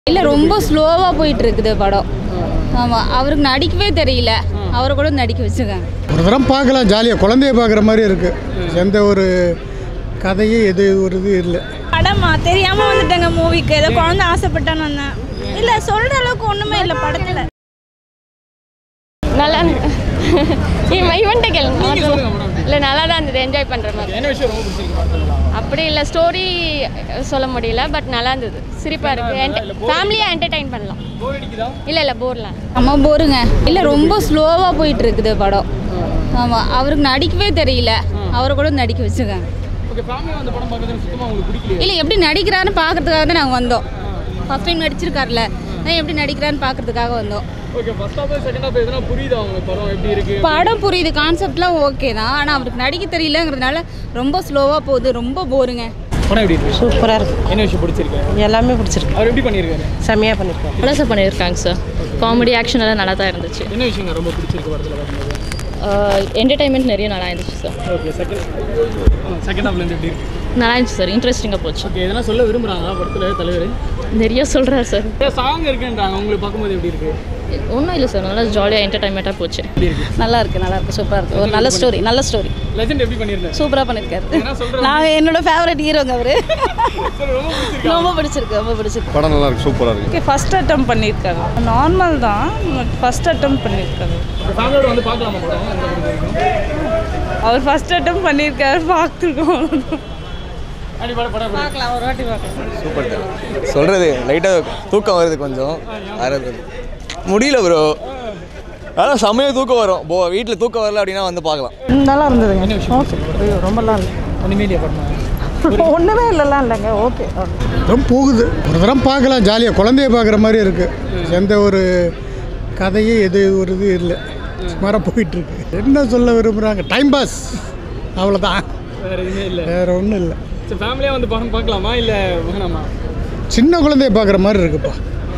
இல்லை ரொம்ப ஸ்லோவாக போயிட்டு இருக்குது படம் ஆமாம் அவருக்கு நடிக்கவே தெரியல அவரை கூட நடிக்க வச்சுருக்காங்க ஒரு தரம் பார்க்கலாம் ஜாலியாக குழந்தைய பார்க்குற மாதிரி இருக்குது எந்த ஒரு கதையும் எது ஒரு இது இல்லை படமா தெரியாம வந்துட்டேங்க மூவிக்கு ஏதோ குழந்தை ஆசைப்பட்டான்னு வந்தேன் இல்ல சொல்ற அளவுக்கு ஒண்ணுமே இல்ல படத்துல நல்லா இவன்ட்ட கேளுங்க இல்லை நல்லா தான் இருந்தது என்ஜாய் பண்ணுற மாதிரி என்ன விஷயம் ரொம்ப பிடிச்சிருக்கு படத்துல அப்படி இல்லை ஸ்டோரி சொல்ல முடியல பட் நல்லா இருந்தது சிரிப்பாக இருக்குது ஃபேமிலியாக என்டர்டைன் பண்ணலாம் போர் அடிக்குதா இல்லை இல்லை போர்லாம் நம்ம போருங்க இல்லை ரொம்ப ஸ்லோவாக போயிட்டு இருக்குது படம் ஆமாம் அவருக்கு நடிக்கவே தெரியல அவரை கூட நடிக்க வச்சுருக்காங்க ஓகே ஃபேமிலி அந்த படம் பார்க்கறது சுத்தமா உங்களுக்கு பிடிக்கலையே இல்லை எப்படி நடிக்கிறாருன்னு பார்க்கறதுக்காக தான் நாங்கள் வந்தோம் ஃபஸ்ட் டைம் நடிச்சிருக்காருல்ல நான் எப்படி நடிக்கிறான்னு பார்க்கறதுக்காக வந்தோம் okay first half second half எதனா புரியுதா உங்களுக்கு படம் எப்படி இருக்கு படம் புரியுது கான்செப்ட்லாம் ஓகே தான் ஆனால் அவருக்கு நடிக்க தெரியலங்கிறதுனால ரொம்ப ஸ்லோவாக போகுது ரொம்ப போருங்க படம் எப்படி இருக்கு சூப்பராக இருக்கு என்ன விஷயம் பிடிச்சிருக்கு எல்லாமே பிடிச்சிருக்கு அவர் எப்படி பண்ணியிருக்காரு செம்மையாக பண்ணியிருக்கோம் நல்லா சார் பண்ணியிருக்காங்க சார் காமெடி ஆக்ஷன் எல்லாம் நல்லா தான் இருந்துச்சு என்ன விஷயங்க ரொம்ப பிடிச்சிருக்கு படத்தில் பார்க்கும்போது என்டர்டைன்மெண்ட் நிறைய நல்லா இருந்துச்சு சார் ஓகே செகண்ட் செகண்ட் ஹாஃப்ல இருந்து எப்படி இருக்கு நல்லா இருந்துச்சு சார் இன்ட்ரெஸ்டிங்காக போச்சு ஓகே இதெல்லாம் சொல்ல விரும்புறாங்களா படத்தில் தலைவர் நிறைய சொல்கிறார் சார் சாங் இருக்குன்றாங்க உங்களுக்கு பார்க்கும்போது எப்படி இருக்கு ஒன்றும் இல்லை சார் நல்லா ஜாலியாக என்டர்டைன்மெண்ட்டாக போச்சு எப்படி இருக்கு நல்லா இருக்கு நல்லா இருக்கு சூப்பராக இருக்கு ஒரு நல்ல ஸ்டோரி நல்ல ஸ்டோரி லெஜெண்ட் எப்படி பண்ணியிருந்தாரு சூப்பராக பண்ணியிருக்காரு என்ன சொல்றேன் நான் என்னோட ஃபேவரட் ஹீரோங்க அவரு சரி, ரொம்ப பிடிச்சிருக்கு ரொம்ப பிடிச்சிருக்கு ரொம்ப பிடிச்சிருக்கு படம் நல்லா இருக்கு சூப்பராக இருக்கு ஓகே ஃபஸ்ட் அட்டம் பண்ணியிருக்காங்க நார்மல் தான் பட் ஃபஸ்ட் அட்டம் பண்ணியிருக்காங்க ஃபேமிலியோட வந்து பார்க்கலாமா படம் உங்களை பொறுத்த வரைக்கும்? அவர் ஃபஸ்ட் அட்டம் பண்ணியிருக்காரு பார்த்துருக்கோம் அப்படி படம் படம் எப்படி பார்க்கலாம் ஒரு வாட்டி பார்க்கலாம் சூப்பர் சொல்கிறது லைட்டாக தூக்கம் வருது கொஞ்சம் ஆறது முடியல ப்ரோ ஆனால் செம்மையாக தூக்கம் வரும் போ வீட்டில் தூக்கம் வரல அப்படின்னா வந்து பார்க்கலாம் நல்லா இருந்ததுங்க என்ன விஷயம் பிடிச்சிருக்கு? ஐயோ ரொம்பலாம் இல்லை ஒன்றுமே இல்லையா படமா ஒன்றுமே இல்லைலாம் இல்லைங்க ஓகே தரம் போகுது ஒரு தரம் பார்க்கலாம் ஜாலியாக குழந்தைய பார்க்குற மாதிரி இருக்குது எந்த ஒரு கதையும் எது ஒரு இது இல்லை சுமாராக போயிட்டுருக்கு என்ன சொல்ல விரும்புகிறாங்க டைம் பாஸ் அவ்வளோதான் வேற எதுவுமே இல்லை வேறு ஒன்றும் இல்லை சரி ஃபேமிலியாக வந்து படம் பார்க்கலாமா இல்லை வேணாமா சின்ன குழந்தைய பார்க்குற மாதிரி இருக்குப்பா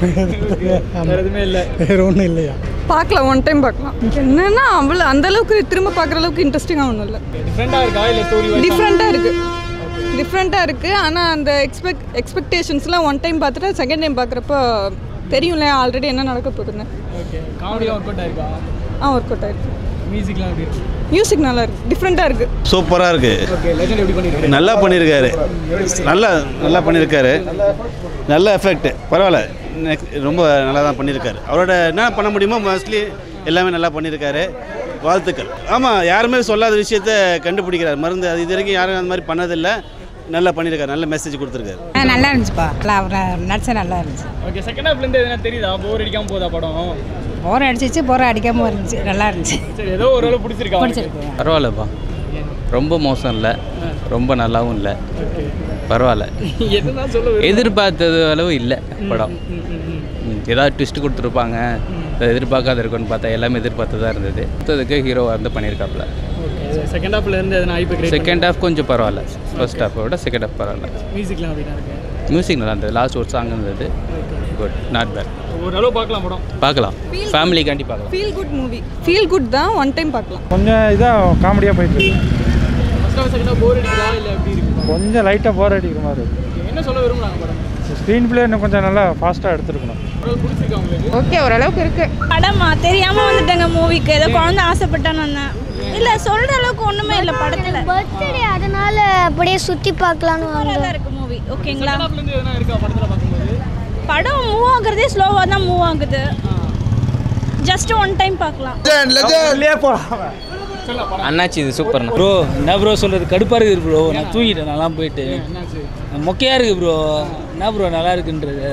வேற எதுவுமே இல்லை வேறு ஒன்றும் இல்லையா பார்க்கலாம் ஒன் டைம் பார்க்கலாம் என்னன்னா அவ்வளோ அந்த அளவுக்கு திரும்ப பார்க்குற அளவுக்கு இன்ட்ரெஸ்டிங்காக ஒன்றும் இல்லை டிஃப்ரெண்டாக இருக்கா இல்லை ஸ்டோரி டிஃப்ரெண்ட்டாக இருக்குது டிஃப்ரெண்ட்டாக இருக்குது ஆனால் அந்த எக்ஸ்பெக்ட் எக்ஸ்பெக்டேஷன்ஸ்லாம் ஒன் டைம் பார்த்துட்டு செகண்ட் டைம் பார்க்குறப்ப தெரியும்ல ஆல்ரெடி என்ன நடக்க போகுதுன்னு ஓகே காமெடியாக ஒர்க் அவுட் ஆயிருக்கா ஆ ஒர்க் அவுட் ஆயிருக்கு மியூசிக்லாம் எப்படி இருக்கு மியூசிக் நல்லா இருக்கு டிஃப்ரெண்ட்டாக இருக்குது சூப்பராக இருக்கு ஓகே லெஜெண்ட் எப்படி பண்ணியிருக்காரு நல்லா பண்ணியிருக்காரு நல்லா நல்லா பண்ணியிருக்காரு நல்ல எஃபெக்ட் பரவாயில்ல நெக்ஸ்ட் ரொம்ப நல்லா தான் பண்ணியிருக்காரு அவரோட என்ன பண்ண முடியுமோ மோஸ்ட்லி எல்லாமே நல்லா பண்ணியிருக்காரு வாழ்த்துக்கள் ஆமாம் யாருமே சொல்லாத விஷயத்த கண்டுபிடிக்கிறார் மருந்து அது இது வரைக்கும் யாரும் அந்த மாதிரி பண்ணதில்லை நல்லா பண்ணியிருக்காரு நல்ல மெசேஜ் கொடுத்துருக்காரு நல்லா இருந்துச்சுப்பா நல்லா அவர் நடிச்சா நல்லா இருந்துச்சு ஓகே செகண்ட் ஹாஃப்லேருந்து எதனா தெரியுதா போர் அடிக்காமல் போதா படம் போரை அடிச்சிச்சு போரை அடிக்காமல் இருந்துச்சு நல்லா இருந்துச்சு சரி ஏதோ ஓரளவு பிடிச்சிருக்கா உங்களுக்கு? பரவாயில்லப்பா ரொம்ப மோசம் இல்லை ரொம்ப நல்லாவும் இல்லை பரவாயில்ல என்னதான் சொல்ல விரும்புறீங்க? எதிர்பார்த்தது அளவு இல்லை படம் ம், ஏதாவது ட்விஸ்ட் கொடுத்துருப்பாங்க அதை எதிர்பார்க்காத இருக்குன்னு பார்த்தா எல்லாமே எதிர்பார்த்து தான் இருந்தது மொத்தத்துக்கு ஹீரோவாக இருந்து பண்ணியிருக்காப்புல ஓகே செகண்ட் ஹாஃப்ல இருந்து எதனா ஐப்போ கிரியேட் செகண்ட் ஹாஃப் கொஞ்சம் பரவாயில்ல ஃபர்ஸ்ட் ஹாஃபை விட செகண்ட் ஹாஃப் பரவாயில்ல மியூசிக்லாம் அப்படின்னா இருக்கு மியூசிக் நல்லா இருந்தது லாஸ்ட் ஒரு சாங் இருந்தது குட் நாட் பேட் ஓரளவு பார்க்கலாம் படம் பார்க்கலாம் ஃபேமிலிக்காண்டி பார்க்கலாம் feel good movie feel good தான் ஒன் டைம் பார்க்கலாம் கொஞ்சம் இதாக காமெடியாக போயிட்டு இருக்கு first half second half bore அடிக்குதா இல்லை எப்படி இருக்கு கொஞ்சம் லைட்டாக போர் அடிக்கிற மாதிரி இருக்கு Okay, என்ன சொல்ல விரும்புறாங்க படம் ஸ்க்ரீன் பிளே இன்னும் கொஞ்சம் நல்லா ஃபாஸ்ட்டாக எடுத்துருக்கணும் ஓரளவு பிடிச்சிருக்கா உங்களுக்கு ஓகே ஓரளவுக்கு இருக்கு படமா தெரியாம வந்துட்டேங்க மூவிக்கு ஏதோ குழந்தை ஆசைப்பட்டான்னு வந்தேன் இல்ல சொல்ற அளவுக்கு ஒண்ணுமே இல்ல படத்துல பர்த்டே அதனால அப்படியே சுற்றி பார்க்கலான்னு நல்லா இருக்கு மூவி ஓகேங்களா செகண்ட் ஹாஃப்லேருந்து எதனா இருக்கா படத்தில் பார்க்கும்போது படம் மூவ் ஆகுறதே ஸ்லோவாக தான் மூவ் ஆகுது ஜஸ்ட் ஒன் டைம் பார்க்கலாம் சொல்லலாம் படம் அண்ணாச்சி இது சூப்பர்ண்ணா ப்ரோ என்ன ப்ரோ சொல்கிறது கடுப்பாக இருக்குது ப்ரோ நான் தூங்கிட்டேன் நல்லா போயிட்டு என்னாச்சு மொக்கையாக இருக்குது ப்ரோ என்ன ப்ரோ நல்லா இருக்குன்றது